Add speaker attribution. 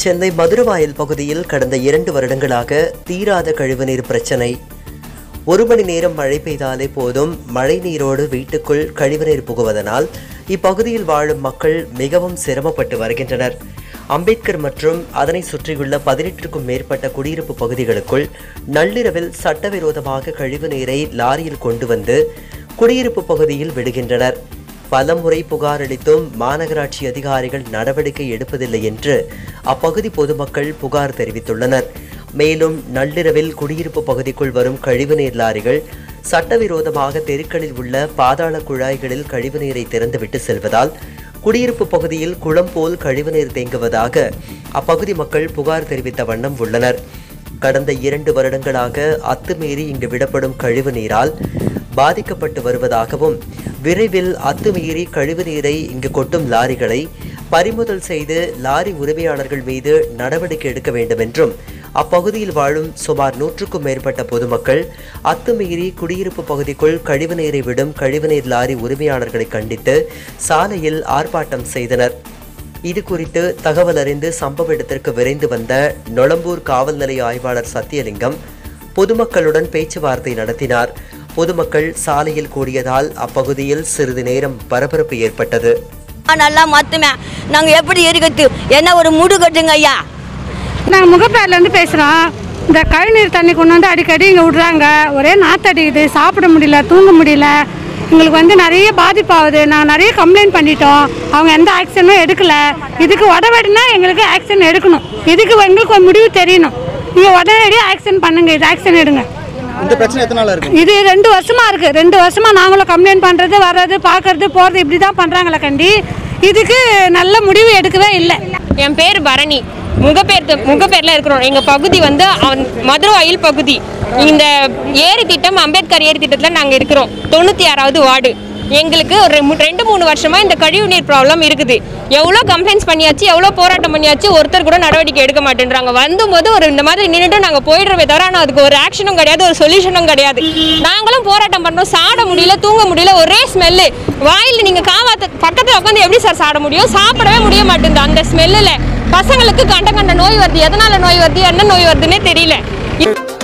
Speaker 1: சென்னை மதுரவாயல் பகுதியில் கடந்த இரண்டு வருடங்களாக தீராத கழிவுநீர் பிரச்சனை ஒரு மணி நேரம் மழை பெய்தாலே போதும் மழை நீரோடு வீட்டுக்குள் கழிவுநீர் புகுவதனால் இப்பகுதியில் வாழும் மக்கள் மிகவும் சிரமப்பட்டு வருகின்றனர் அம்பேத்கர் மற்றும் அதனை சுற்றியுள்ள பதினெட்டுக்கும் மேற்பட்ட குடியிருப்பு பகுதிகளுக்குள் நள்ளிரவில் சட்டவிரோதமாக கழிவுநீரை லாரியில் கொண்டு வந்து குடியிருப்பு பகுதியில் விடுகின்றனர் பலமுறை புகார் அளித்தும் மாநகராட்சி அதிகாரிகள் நடவடிக்கை எடுப்பதில்லை என்று அப்பகுதி பொதுமக்கள் புகார் தெரிவித்துள்ளனர் மேலும் நள்ளிரவில் குடியிருப்பு பகுதிக்குள் வரும் கழிவுநீர் லாரிகள் சட்டவிரோதமாக தெருக்களில் உள்ள பாதாள குழாய்களில் கழிவுநீரை திறந்துவிட்டு செல்வதால் குடியிருப்பு பகுதியில் குளம் போல் கழிவுநீர் தேங்குவதாக அப்பகுதி மக்கள் புகார் தெரிவித்த வண்ணம் உள்ளனர் கடந்த இரண்டு வருடங்களாக அத்துமீறி இங்கு விடப்படும் கழிவு நீரால் பாதிக்கப்பட்டு வருவதாகவும் விரைவில் அத்துமீறி கழிவு நீரை இங்கு கொட்டும் லாரிகளை பறிமுதல் செய்து லாரி உரிமையாளர்கள் மீது நடவடிக்கை எடுக்க வேண்டும் என்றும் அப்பகுதியில் வாழும் சுமார் நூற்றுக்கும் மேற்பட்ட பொதுமக்கள் அத்துமீறி குடியிருப்பு பகுதிக்குள் கழிவுநீரை விடும் கழிவுநீர் லாரி உரிமையாளர்களை கண்டித்து சாலையில் ஆர்ப்பாட்டம் செய்தனர் இது குறித்து தகவல் அறிந்து சம்பவ இடத்திற்கு விரைந்து வந்த நொளம்பூர் காவல் நிலைய ஆய்வாளர் சத்தியலிங்கம் பொதுமக்களுடன் பேச்சுவார்த்தை நடத்தினார் பொதுமக்கள் சாலையில் கூடியதால் அப்பகுதியில் சிறிது நேரம் பரபரப்பு ஏற்பட்டது
Speaker 2: நான் நல்லா மாற்றுவேன் நாங்கள் எப்படி இருக்கிறது என்ன ஒரு முடு கட்டுங்க ஐயா
Speaker 3: நாங்கள் முகப்பேர்லேருந்து பேசுகிறோம் இந்த கழிநீர் தண்ணி கொண்டு வந்து அடிக்கடி இங்கே விடுறாங்க ஒரே நாத்தடிக்குது சாப்பிட முடியல தூங்க முடியல எங்களுக்கு வந்து நிறைய பாதிப்பாகுது நாங்கள் நிறைய கம்ப்ளைண்ட் பண்ணிட்டோம் அவங்க எந்த ஆக்ஷனும் எடுக்கல இதுக்கு உடனடினா எங்களுக்கு ஆக்ஷன் எடுக்கணும் இதுக்கு எங்களுக்கு ஒரு முடிவு தெரியணும் நீங்கள் உடனடியாக ஆக்ஷன் பண்ணுங்க இது ஆக்ஷன் எடுங்க
Speaker 4: இந்த பிரச்சனை எத்தனை நாளா இருக்கு
Speaker 3: இது ரெண்டு வருஷமா இருக்கு ரெண்டு வருஷமா நாங்களும் கம்ப்ளைண்ட் பண்றது வர்றது பார்க்கறது போறது இப்படி தான் பண்றாங்களே கண்டி இதுக்கு நல்ல முடிவு எடுக்கவே இல்லை
Speaker 5: என் பேர் பரணி முகப்பேர் முகப்பேரில் இருக்கிறோம் எங்கள் பகுதி வந்து அவன்- மதுரவாயில் பகுதி இந்த ஏரி திட்டம் அம்பேத்கர் ஏரி திட்டத்தில் நாங்கள் இருக்கிறோம் தொண்ணூற்றி ஆறாவது வார்டு எங்களுக்கு ஒரு ரெண்டு- ரெண்டு மூணு வருஷமாக இந்த கழிவு நீர் ப்ராப்ளம் இருக்குது எவ்வளோ கம்ப்ளைண்ட்ஸ் பண்ணியாச்சு எவ்வளோ போராட்டம் பண்ணியாச்சு ஒருத்தர் கூட நடவடிக்கை எடுக்க மாட்டேன்றாங்க வந்தபோது ஒரு இந்த மாதிரி நின்றுட்டு நாங்கள் போயிடுறவே தவிர ஆனால் அதுக்கு ஒரு ஆக்ஷனும் கிடையாது ஒரு சொல்யூஷனும் கிடையாது நாங்களும் போராட்டம் பண்ணுறோம் சாட முடியல தூங்க முடியல ஒரே ஸ்மெல்லு வாயில் நீங்கள் காவாத்து பக்கத்தில் உட்காந்து எப்படி சார் சாட முடியும் சாப்பிடவே முடிய மாட்டேங்குது அந்த ஸ்மெல்லில் பசங்களுக்கு கண்ட கண்ட நோய் வருது எதனால நோய் வருது என்ன நோய் வருதுன்னே தெரியல